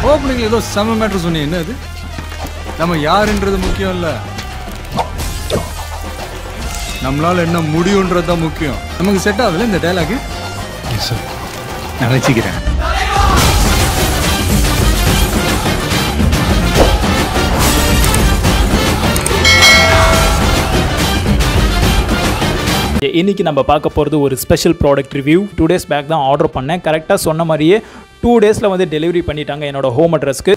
ஓப்பனிங்ல ஏதோ செம மேட்ரு சொன்னீங்க என்ன அது நம்ம யாருன்றது முக்கியம் இல்ல நம்மளால என்ன முடியுன்றது தான் முக்கியம் நமக்கு செட் ஆகல இந்த டைலாக் சார் நான் வச்சுக்கிறேன் இன்னைக்கு நம்ம பார்க்க போகிறது ஒரு special product review two days back தான் ஆர்டர் பண்ணேன் கரெக்டாக சொன்ன மாதிரியே டூ டேஸில் வந்து டெலிவரி பண்ணிட்டாங்க என்னோட ஹோம் அட்ரஸ்க்கு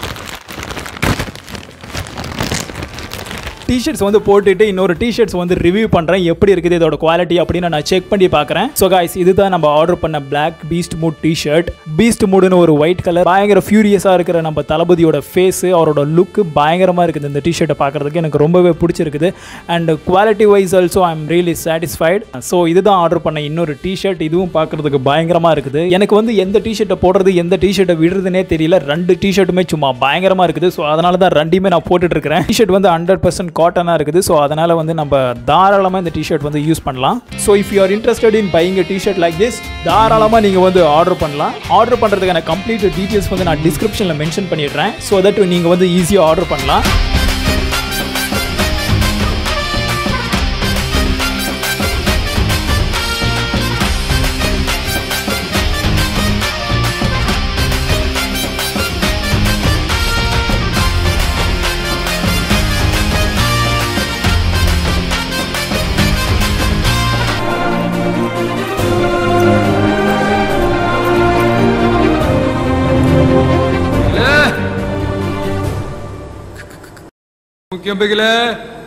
டிஷர்ட்ஸ் வந்து போட்டுட்டு இன்னொரு டிஷர்ட்ஸ் வந்து ரிவ்யூ பண்ணுறேன் எப்படி இருக்குது இதோட குவாலிட்டி அப்படின்னு நான் செக் பண்ணி பார்க்குறேன் ஸோ காய்ஸ் இதுதான் நம்ம ஆர்டர் பண்ண black beast mood T-shirt beast மூடுன்னு ஒரு ஒயிட் கலர் பயங்கர ஃபியூரியஸாக இருக்கிற நம்ம தளபதியோட ஃபேஸு அவரோட லுக்கு பயங்கரமாக இருக்குது இந்த டிஷர்ட்டை பார்க்குறதுக்கு எனக்கு ரொம்பவே பிடிச்சிருக்குது and quality wise also I am really satisfied so இதுதான் ஆர்டர் பண்ண இன்னொரு டிஷர்ட் இதுவும் பார்க்குறதுக்கு பயங்கரமாக இருக்குது எனக்கு வந்து எந்த டிஷர்ட்டை போடுறது எந்த டிஷர்ட்டை விடுறதுனே தெரியல ரெண்டு டிஷர்ட்டுமே சும்மா பயங்கரமாக இருக்குது ஸோ அதனால தான் ரெண்டையுமே நான் போட்டுட்டு இருக்கிறேன் டிஷர்ட் வந்து ஹண்ட்ரட் பர்சன்ட் காட்டனாக இருக்குது ஸோ அதனால் வந்து நம்ம தாராளமாக இந்த டிஷர்ட் வந்து யூஸ் பண்ணலாம் so if you are interested in buying T-shirt like this தாராளமாக நீங்கள் வந்து ஆர்டர் பண்ணலாம் ஆர்டர் பண்ணுறதுக்கான கம்ப்ளீட் டீட்டெயில்ஸ் வந்து நான் டிஸ்கிரிப்ஷனில் மென்ஷன் பண்ணிடுறேன் ஸோ தட் நீங்கள் வந்து ஈஸியாக ஆர்டர் பண்ணலாம் முக்கியம் பிகில